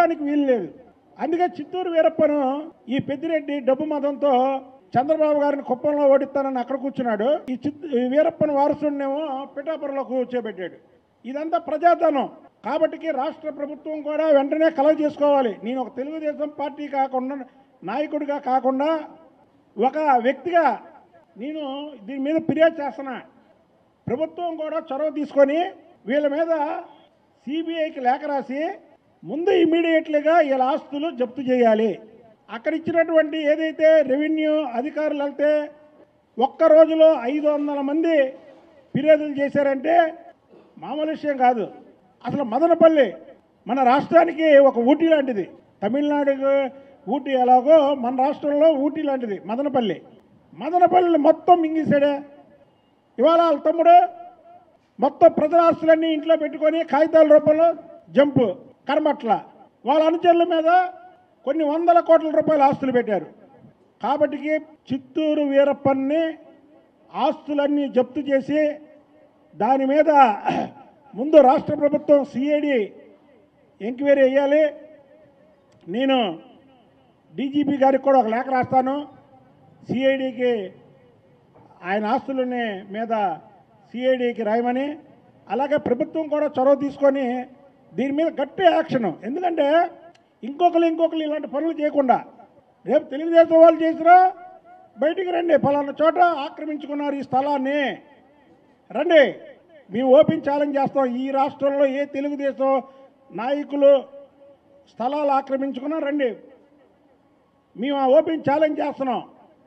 చెప్పడానికి వీలు లేదు అందుకే చిత్తూరు వీరప్పను ఈ పెద్దిరెడ్డి డబ్బు మతంతో చంద్రబాబు గారిని కుప్పంలో ఓడిస్తానని అక్కడ కూర్చున్నాడు ఈ చిత్ ఈ వీరప్పన్ వారసుడినేమో పిఠాపురంలో కూర్చోబెట్టాడు ఇదంతా ప్రజాధనం కాబట్టి రాష్ట్ర ప్రభుత్వం కూడా వెంటనే కలవ చేసుకోవాలి నేను ఒక తెలుగుదేశం పార్టీ కాకుండా నాయకుడిగా కాకుండా ఒక వ్యక్తిగా నేను దీని మీద ఫిర్యాదు చేస్తున్నా ప్రభుత్వం కూడా చొరవ తీసుకొని వీళ్ళ మీద సిబిఐకి లేఖ రాసి ముందు ఇమీడియట్లీగా వీళ్ళ ఆస్తులు జప్తు చేయాలి అక్కడ ఇచ్చినటువంటి ఏదైతే రెవెన్యూ అధికారులు వెళ్తే ఒక్క రోజులో ఐదు వందల మంది ఫిర్యాదులు చేశారంటే మామూలు విషయం కాదు అసలు మదనపల్లి మన రాష్ట్రానికి ఒక ఊటీ లాంటిది తమిళనాడుకు ఊటీ ఎలాగో మన రాష్ట్రంలో ఊటీ లాంటిది మదనపల్లి మదనపల్లి మొత్తం మింగేశాడే ఇవాళ వాళ్ళ తమ్ముడు మొత్తం ప్రజల ఆస్తులన్నీ ఇంట్లో పెట్టుకొని కాగితాల రూపంలో జంపు కర్మట్ల వాళ్ళ అనుచరుల మీద కొన్ని వందల కోట్ల రూపాయల ఆస్తులు పెట్టారు కాబట్టి చిత్తూరు వీరప్పన్ని ఆస్తులన్నీ జప్తు చేసి దాని మీద ముందు రాష్ట్ర ప్రభుత్వం సిఐడి ఎంక్వైరీ వేయాలి నేను డీజీపీ గారికి కూడా ఒక లేఖ రాస్తాను సిఐడికి ఆయన ఆస్తులని మీద సిఐడికి రాయమని అలాగే ప్రభుత్వం కూడా చొరవ తీసుకొని దీని మీద గట్టి యాక్షన్ ఎందుకంటే ఇంకొకరు ఇంకొకరు ఇలాంటి పనులు చేయకుండా రేపు తెలుగుదేశం వాళ్ళు చేసినా బయటికి రండి ఫలానా చోట ఆక్రమించుకున్నారు ఈ స్థలాన్ని రండి మేము ఓపెన్ ఛాలెంజ్ చేస్తాం ఈ రాష్ట్రంలో ఏ తెలుగుదేశం నాయకులు స్థలాలు ఆక్రమించుకున్నా రండి మేము ఆ ఓపెన్ ఛాలెంజ్ చేస్తున్నాం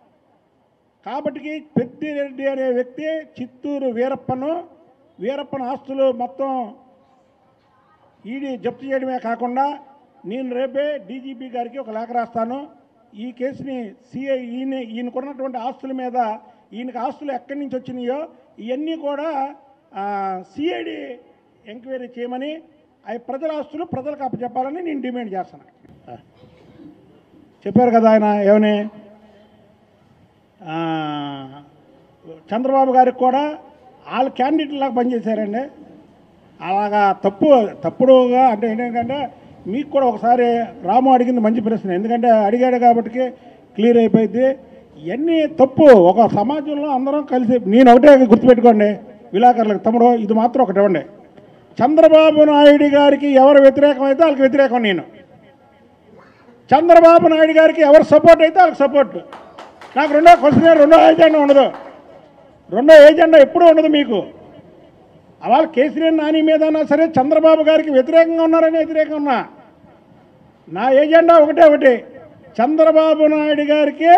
కాబట్టి పెద్దిరెడ్డి అనే వ్యక్తి చిత్తూరు వీరప్పను వీరప్పన ఆస్తులు మొత్తం ఈడీ జప్తు చేయడమే కాకుండా నేను రేపే డీజీపీ గారికి ఒక లేఖ రాస్తాను ఈ కేసుని సిఐ ఈయన ఈయనకున్నటువంటి ఆస్తుల మీద ఈయనకి ఆస్తులు ఎక్కడి నుంచి వచ్చినాయో ఇవన్నీ కూడా సిఐడి ఎంక్వైరీ చేయమని అవి ప్రజల ఆస్తులు ప్రజలకు అప్పచెప్పాలని నేను డిమాండ్ చేస్తాను ఆ. చెప్పారు కదా ఆయన ఏమని ఆ, చంద్రబాబు గారికి కూడా వాళ్ళ క్యాండిడేట్ లాగా పనిచేశారండి అలాగా తప్పు తప్పుడుగా అంటే ఏంటంటే మీకు కూడా ఒకసారి రాము అడిగింది మంచి ప్రశ్న ఎందుకంటే అడిగాడు కాబట్టి క్లియర్ అయిపోయింది ఇవన్నీ తప్పు ఒక సమాజంలో అందరం కలిసి నేను ఒకటే గుర్తుపెట్టుకోండి విలాకరులకు తమ్ముడు ఇది మాత్రం ఒకటి ఇవ్వండి చంద్రబాబు నాయుడు గారికి ఎవరు వ్యతిరేకం అయితే వాళ్ళకి వ్యతిరేకం నేను చంద్రబాబు నాయుడు గారికి ఎవరు సపోర్ట్ అయితే వాళ్ళకి సపోర్ట్ నాకు రెండో క్వశ్చన్ రెండో ఏజెండా ఉండదు రెండో ఏజెండా ఎప్పుడూ ఉండదు మీకు అవాళ కేసీఆర్ నాని మీదన్నా సరే చంద్రబాబు గారికి వ్యతిరేకంగా ఉన్నారని వ్యతిరేకంగా ఉన్నా నా ఏజెండా ఒకటే ఒకటి చంద్రబాబు నాయుడు గారికి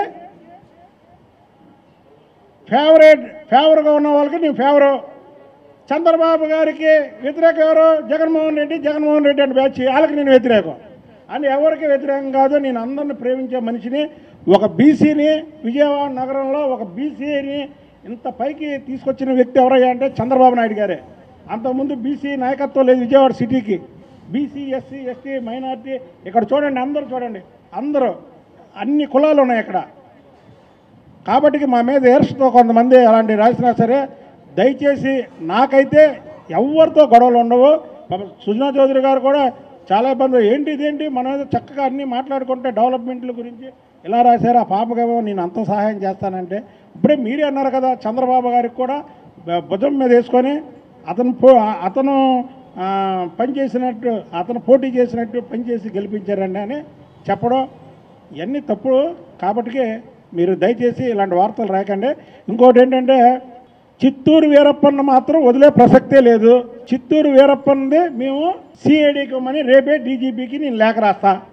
ఫేవరెట్ ఫేవర్గా ఉన్న వాళ్ళకి నేను ఫేవరు చంద్రబాబు గారికి వ్యతిరేకం ఎవరు జగన్మోహన్ రెడ్డి జగన్మోహన్ రెడ్డి అంటే బ్యాచ్ వాళ్ళకి నేను వ్యతిరేకం అని ఎవరికి వ్యతిరేకం కాదు నేను అందరిని ప్రేమించే మనిషిని ఒక బీసీని విజయవాడ నగరంలో ఒక బీసీని ఇంత పైకి తీసుకొచ్చిన వ్యక్తి ఎవరయ్యా అంటే చంద్రబాబు నాయుడు గారే అంతకుముందు బీసీ నాయకత్వం లేదు విజయవాడ సిటీకి బీసీ ఎస్సీ ఎస్టీ మైనార్టీ ఇక్కడ చూడండి అందరూ చూడండి అందరూ అన్ని కులాలు ఉన్నాయి ఇక్కడ కాబట్టి మా మీద ఏర్స్తో కొంతమంది అలాంటి రాసినా సరే దయచేసి నాకైతే ఎవరితో గొడవలు ఉండవు పాపం సుజనా చౌదరి గారు కూడా చాలా ఇబ్బంది ఏంటి ఇదేంటి మనం ఏదో చక్కగా అన్నీ మాట్లాడుకుంటే డెవలప్మెంట్ల గురించి ఇలా రాశారు ఆ పాపకేమో నేను అంత సహాయం చేస్తానంటే ఇప్పుడే మీరే అన్నారు కదా చంద్రబాబు గారికి కూడా బ- భుజం మీద వేసుకొని అతను పో అతను ఆ, పనిచేసినట్టు అతను పోటీ చేసినట్టు పనిచేసి గెలిపించారండి అని చెప్పడం ఇవన్నీ తప్పుడు కాబట్టికే మీరు దయచేసి ఇలాంటి వార్తలు రాకండి ఇంకోటి ఏంటంటే చిత్తూరు వీరప్పన్న మాత్రం వదిలే ప్రసక్తే లేదు చిత్తూరు వీరప్పన్నది మేము సిఐడికి ఇవ్వమని రేపే డీజీపీకి నేను లేఖ రాస్తా